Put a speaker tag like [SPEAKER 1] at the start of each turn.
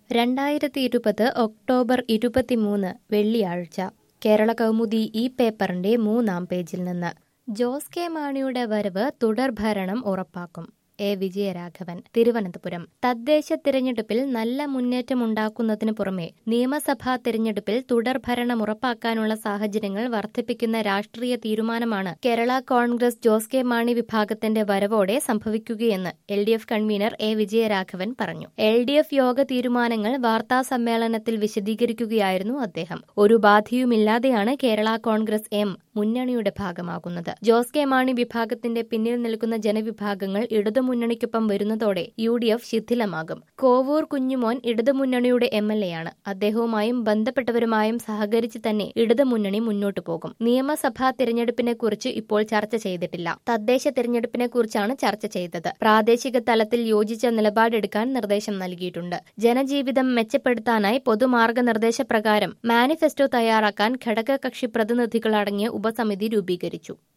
[SPEAKER 1] രണ്ടായിരത്തി ഇരുപത് ഒക്ടോബർ ഇരുപത്തിമൂന്ന് വെള്ളിയാഴ്ച കേരള കൗമുദി ഈ പേപ്പറിന്റെ മൂന്നാം പേജിൽ നിന്ന് ജോസ് കെ മാണിയുടെ വരവ് തുടർഭരണം ഉറപ്പാക്കും എ വിജയരാഘവൻ തിരുവനന്തപുരം തദ്ദേശ തിരഞ്ഞെടുപ്പിൽ നല്ല മുന്നേറ്റമുണ്ടാക്കുന്നതിനു പുറമെ നിയമസഭാ തിരഞ്ഞെടുപ്പിൽ തുടർഭരണം ഉറപ്പാക്കാനുള്ള സാഹചര്യങ്ങൾ വർദ്ധിപ്പിക്കുന്ന രാഷ്ട്രീയ തീരുമാനമാണ് കേരള കോൺഗ്രസ് ജോസ് കെ മാണി വിഭാഗത്തിന്റെ വരവോടെ സംഭവിക്കുകയെന്ന് L D F convener A Vijayaraghavan പറഞ്ഞു എൽ ഡി എഫ് യോഗ തീരുമാനങ്ങൾ വാർത്താ സമ്മേളനത്തിൽ വിശദീകരിക്കുകയായിരുന്നു അദ്ദേഹം ഒരു ബാധയുമില്ലാതെയാണ് കേരള കോൺഗ്രസ് എം മുന്നണിയുടെ ഭാഗമാകുന്നത് ജോസ് കെ മാണി വിഭാഗത്തിന്റെ പിന്നിൽ നിൽക്കുന്ന ജനവിഭാഗങ്ങൾ ഇടതുമുന്നണിക്കൊപ്പം വരുന്നതോടെ യു ഡി എഫ് ശിഥിലമാകും കോവൂർ കുഞ്ഞുമോൻ ഇടതുമുന്നണിയുടെ എം എൽ എ ആണ് അദ്ദേഹവുമായും ബന്ധപ്പെട്ടവരുമായും സഹകരിച്ച് തന്നെ ഇടതുമുന്നണി മുന്നോട്ടു പോകും നിയമസഭാ തിരഞ്ഞെടുപ്പിനെ കുറിച്ച് ഇപ്പോൾ ചർച്ച ചെയ്തിട്ടില്ല തദ്ദേശ തിരഞ്ഞെടുപ്പിനെ കുറിച്ചാണ് ചർച്ച ചെയ്തത് പ്രാദേശിക തലത്തിൽ യോജിച്ച നിലപാടെടുക്കാൻ നിർദ്ദേശം നൽകിയിട്ടുണ്ട് ജനജീവിതം മെച്ചപ്പെടുത്താനായി പൊതുമാർഗനിർദ്ദേശപ്രകാരം മാനിഫെസ്റ്റോ തയ്യാറാക്കാൻ ഘടകകക്ഷി പ്രതിനിധികളടങ്ങിയ ഉപസമിതി രൂപീകരിച്ചു